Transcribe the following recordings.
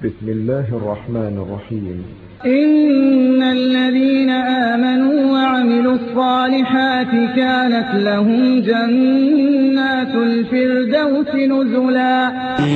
بسم الله الرحمن الرحيم إن الذين آمنوا وعملوا الصالحات كانت لهم جنات الفردوس نزلا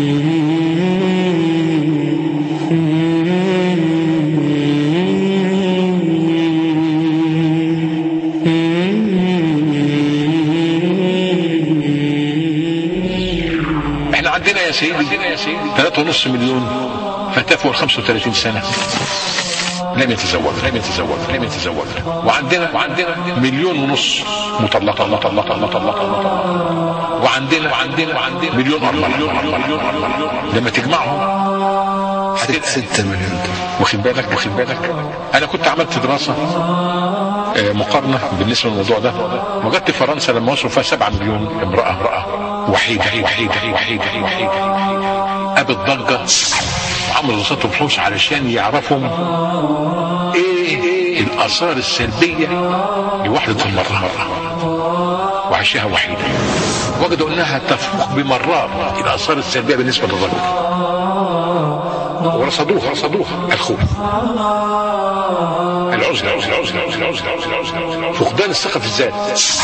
احنا عندنا يا سيدي 3.5 مليون فتاة فوق 35 سنة لم يتزوج لم يتزوج لم يتزوج وعندنا وعندنا مليون ونص مطلقة مطلقة مطلقة مطلقة وعندنا وعندنا وعندنا مليون أربعة مليون لما تجمعهم ست ستة مليون واخد بالك واخد بالك انا كنت عملت دراسه آه، مقارنه بالنسبه للموضوع ده وجدت فرنسا لما وصلوا فيها 7 مليون امراه امراه وحيده وحيده وحيده وحيده ابت ضجه وعملوا دراسات بحوث علشان يعرفوا ايه الاثار السلبيه لوحده المراه وعيشها وحيده وجدوا انها تفوق بمرات الاثار السلبيه بالنسبه للرجل ورصدوها رصدوها الخوف العزلة عزلة عزلة عزلة عزلة عزلة عزلة فقدان الثقة في الذات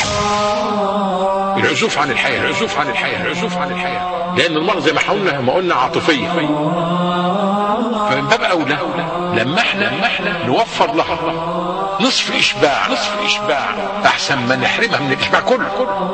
العزوف عن الحياة العزوف عن الحياة العزوف عن الحياة لأن المرض زي ما قلنا ما قلنا عاطفية فمن باب أولى لما احنا لما احنا نوفر لها نصف إشباع نصف إشباع أحسن ما نحرمها من الإشباع كله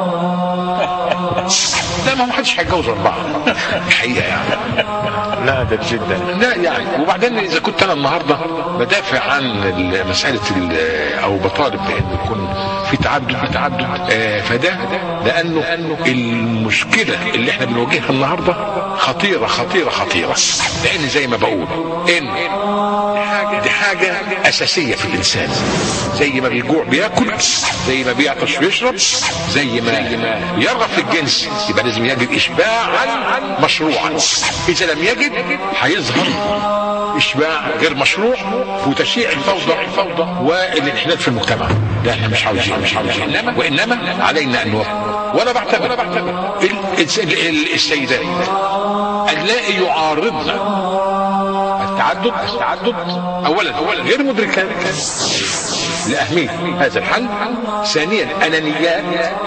لا ما هو حدش هيتجوز أربعة الحقيقة يعني لا ده جدا لا يعني وبعدين اذا كنت انا النهارده بدافع عن ال- مساله ال- او بطالب بان يكون في تعدد في تعدد آه، فده لانه المشكله اللي احنا بنواجهها النهارده خطيره خطيره خطيره لان زي ما بقول ان دي حاجه اساسيه في الانسان زي ما بيجوع بياكل زي ما بيعطش بيشرب زي ما يرغب في الجنس يبقى لازم يجد اشباعا مشروعا اذا لم يجد هيظهر اشباع غير مشروع وتشيع الفوضى الفوضى والانحلال في المجتمع لا احنا مش عاوزين مش عاوزين انما وانما علينا ان نوفر وانا بعتبر انا بعتبر ال- ال- ال- السيدات نلاقي يعارضنا التعدد التعدد اولا اولا غير مدركات لاهميه هذا الحل ثانيا انانيات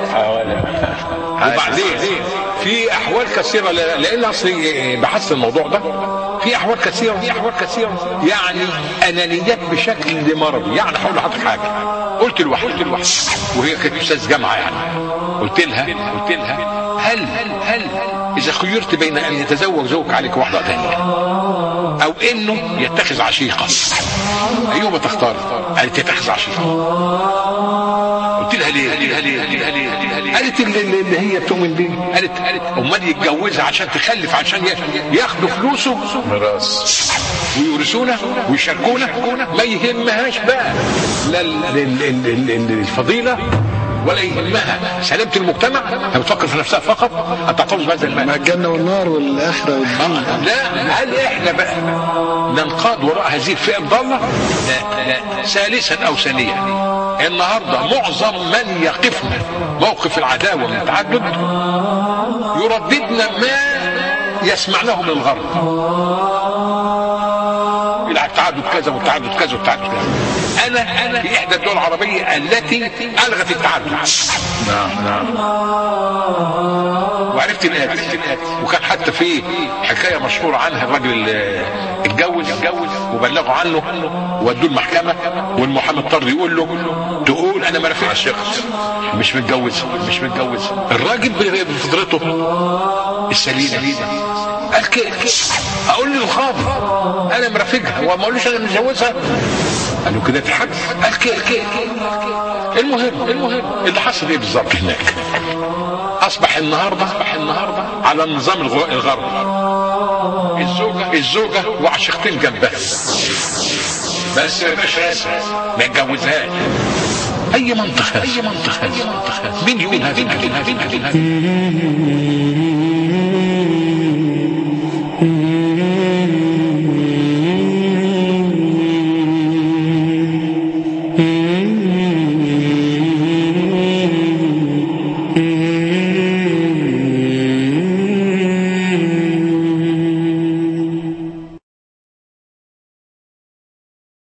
وبعدين في احوال كثيره لا- لان اصلي بحثت الموضوع ده في احوال كثيره في احوال كثيره يعني انانيات بشكل مرضي يعني هقول لحضرتك حاجه قلت لواحد قلت لواحد وهي كانت استاذ جامعه يعني قلت لها قلت لها هل هل اذا خيرت بين ان يتزوج زوجك عليك واحده ثانيه او انه يتخذ عشيقه ايهما تختار قالت يتخذ عشيقه قلت لها ليه قلت لها ليه قلت لها ليه قلت لها ليه قالت اللي, اللي اللي هي بتؤمن بيه قالت قالت امال يتجوزها عشان تخلف عشان ي- ياخدوا فلوسه ميراث ويورثونا ويشاركونا ما يهمهاش بقى لا ال- ال- ال- ال- ال- الفضيله ولا يهمها سلامه المجتمع هي بتفكر في نفسها فقط ان تحتفظ بهذا المال مع الجنة والنار والآخرة والدين لا هل احنا بقى ننقاد وراء هذه الفئه الضاله؟ لا لا ثالثا او ثانيا النهارده معظم من يقفنا موقف العداوه من التعدد يرددنا ما يسمعناه من الغرب يلعب التعدد كذا والتعدد كذا والتعدد كذا انا انا في احدى الدول العربيه التي الغت التعدد نعم نعم وعرفت الآتي وكان حتى في حكاية مشهورة عنها الراجل اللي اتجوز اتجوز وبلغوا عنه ودوه المحكمة والمحامي اضطر يقول له تقول انا ما رافقش مش متجوز مش متجوز الراجل بفطرته السليمة قال كده اقول للقاضي انا مرافقها وما اقولوش انا متجوزها قال له كده تحب قال كده كده المهم المهم اللي حصل ايه بالظبط هناك اصبح النهارده اصبح النهارده على النظام الغ- الغربي الزوجه الزوجه وعشيقتين جنبها بس ما يبقاش رسمي ما يتجوزهاش اي منطق هذا اي منطق هذا مين يقول هذا مين يقول هذا مين يقول هذا